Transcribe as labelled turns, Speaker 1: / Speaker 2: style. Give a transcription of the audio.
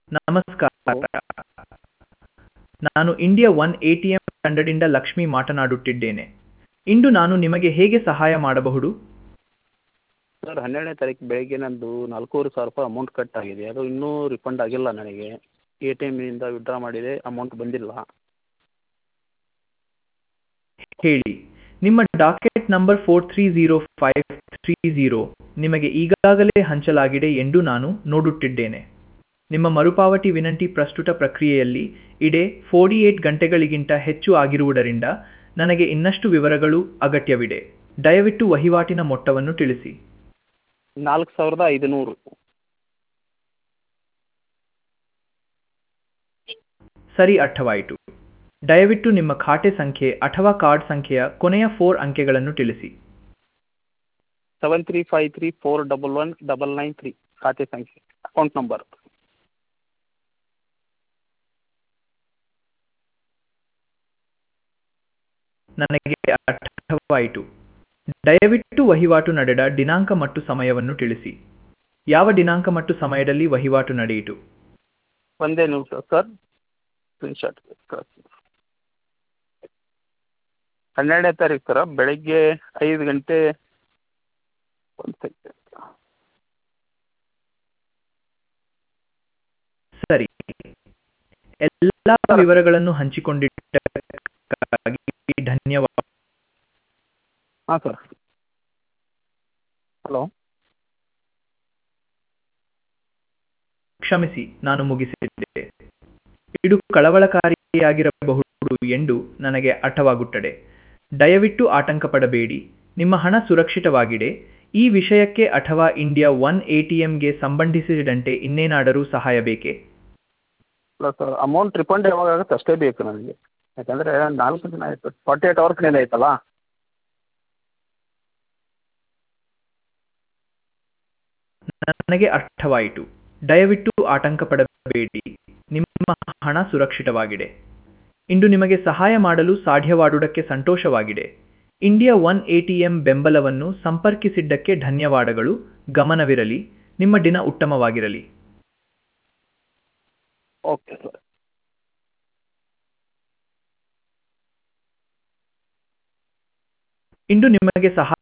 Speaker 1: ನಮಸ್ಕಾರ ನಾನು India one ATM ತಂಡದಿಂದ ಲಕ್ಷ್ಮಿ ಮಾತನಾಡುತ್ತಿದ್ದೇನೆ ಇಂದು ನಾನು ನಿಮಗೆ ಹೇಗೆ ಸಹಾಯ ಮಾಡಬಹುದು
Speaker 2: ಸರ್ ಹನ್ನೆರಡನೇ ತಾರೀಕು ಬೆಳಗ್ಗೆ ನಂದು ನಾಲ್ಕೂವರೆ ಸಾವಿರ ರೂಪಾಯಿ ಅಮೌಂಟ್ ಕಟ್ ಆಗಿದೆ ಅದು ಇನ್ನೂ ರಿಫಂಡ್ ಆಗಿಲ್ಲ ನನಗೆ ಎ ಟಿ ಎಮ್ಮಿಂದ ವಿತ್ಡ್ರಾ ಮಾಡಿದೆ ಅಮೌಂಟ್ ಬಂದಿಲ್ಲ
Speaker 1: ಹೇಳಿ ನಿಮ್ಮ docket number four three zero five three zero ನಿಮಗೆ ಈಗಾಗಲೇ ಹಂಚಲಾಗಿದೆ ಎಂದು ನಾನು ನೋಡುತ್ತಿದ್ದೇನೆ ನಿಮ್ಮ ಮರುಪಾವತಿ ವಿನಂತಿ ಪ್ರಸ್ತುತ ಪ್ರಕ್ರಿಯೆಯಲ್ಲಿ ಇಡೆ ಫೋರ್ಟಿ ಏಟ್ ಗಂಟೆಗಳಿಗಿಂತ ಹೆಚ್ಚು ಆಗಿರುವುದರಿಂದ ನನಗೆ ಇನ್ನಷ್ಟು ವಿವರಗಳು ಅಗತ್ಯವಿದೆ ದಯವಿಟ್ಟು ವಹಿವಾಟಿನ ಮೊತ್ತವನ್ನು ತಿಳಿಸಿ
Speaker 2: ನಾಲ್ಕು ಸಾವಿರದ ಐದುನೂರು
Speaker 1: ಸರಿ ಅರ್ಥವಾಯಿತು ದಯವಿಟ್ಟು ನಿಮ್ಮ ಖಾತೆ ಸಂಖ್ಯೆ ಅಥವಾ ಕಾರ್ಡ್ ಸಂಖ್ಯೆಯ ಕೊನೆಯ ಫೋರ್ ಅಂಕೆಗಳನ್ನು ತಿಳಿಸಿ
Speaker 2: seven three five three four double one double nine three ಖಾತೆ ಸಂಖ್ಯೆ ಅಕೌಂಟ್ ನಂಬರ್
Speaker 1: ನನಗೆ ಅರ್ಥವಾಯಿತು ದಯವಿಟ್ಟು ವಹಿವಾಟು ನಡೆದ ದಿನಾಂಕ ಮತ್ತು ಸಮಯವನ್ನು ತಿಳಿಸಿ ಯಾವ ದಿನಾಂಕ ಮತ್ತು ಸಮಯದಲ್ಲಿ ವಹಿವಾಟು ನಡೆಯಿತು
Speaker 2: ಒಂದೇ ನಿಮಿಷ ಸರ್ ಸ್ಕ್ರೀನ್ಶಾಟ್ ಕಳಿಸಿ ಹನ್ನೆರಡನೇ ತಾರೀಕು ಸರ ಬೆಳಗ್ಗೆ ಐದು ಗಂಟೆ ಒಂದು ಸೆಕೆಂಡ್
Speaker 1: ಸರಿ ಎಲ್ಲ ವಿವರಗಳನ್ನು ಹಂಚಿಕೊಂಡಿದ್ದಕ್ಕಾಗಿ ಧನ್ಯವಾದ
Speaker 2: ಹಾಂ ಸರ್ ಹಲೋ
Speaker 1: ಕ್ಷಮಿಸಿ ನಾನು ಮುಗಿಸಿದ್ದೆ ಇದು ಕಳವಳಕಾರಿಯಾಗಿರಬಹುದು ಎಂದು ನನಗೆ ಅರ್ಥವಾಗುತ್ತದೆ ದಯವಿಟ್ಟು ಆತಂಕ ಪಡಬೇಡಿ ನಿಮ್ಮ ಹಣ ಸುರಕ್ಷಿತವಾಗಿದೆ ಈ ವಿಷಯಕ್ಕೆ ಅಥವಾ ಇಂಡಿಯಾ ಒನ್ ಎಟಿಎಂಗೆ ಸಂಬಂಧಿಸಿದಂತೆ ಇನ್ನೇನಾದರೂ ಸಹಾಯ ಬೇಕೇ
Speaker 2: ಇಲ್ಲ ಸರ್ ಅಮೌಂಟ್ ರಿಫಂಡ್ ಯಾವಾಗ ಆಗುತ್ತೆ ಅಷ್ಟೇ ಬೇಕು ನನಗೆ ಯಾಕಂದರೆ ನಾಲ್ಕು ದಿನ ಆಯಿತು ಫಾರ್ಟಿ ಏಟ್ ಅವರ್ಸ್ ಮೇಲೆ ಆಯ್ತಲ್ಲ
Speaker 1: ನನಗೆ ಅರ್ಥವಾಯಿತು ದಯವಿಟ್ಟು ಆತಂಕ ಪಡಬೇಡಿ ನಿಮ್ಮ ಹಣ ಸುರಕ್ಷಿತವಾಗಿದೆ ಇಂದು ನಿಮಗೆ ಸಹಾಯ ಮಾಡಲು ಸಾಧ್ಯವಾದುದಕ್ಕೆ ಸಂತೋಷವಾಗಿದೆ ಇಂಡಿಯಾ ಒನ್ ಎಟಿಎಂ ಬೆಂಬಲವನ್ನು ಸಂಪರ್ಕಿಸಿದ್ದಕ್ಕೆ ಧನ್ಯವಾದಗಳು ಗಮನವಿರಲಿ ನಿಮ್ಮ ದಿನ ಉತ್ತಮವಾಗಿರಲಿ
Speaker 2: ಓಕೆ ಸರ್
Speaker 1: ಇಂದು ನಿಮಗೆ ಸಹಾಯ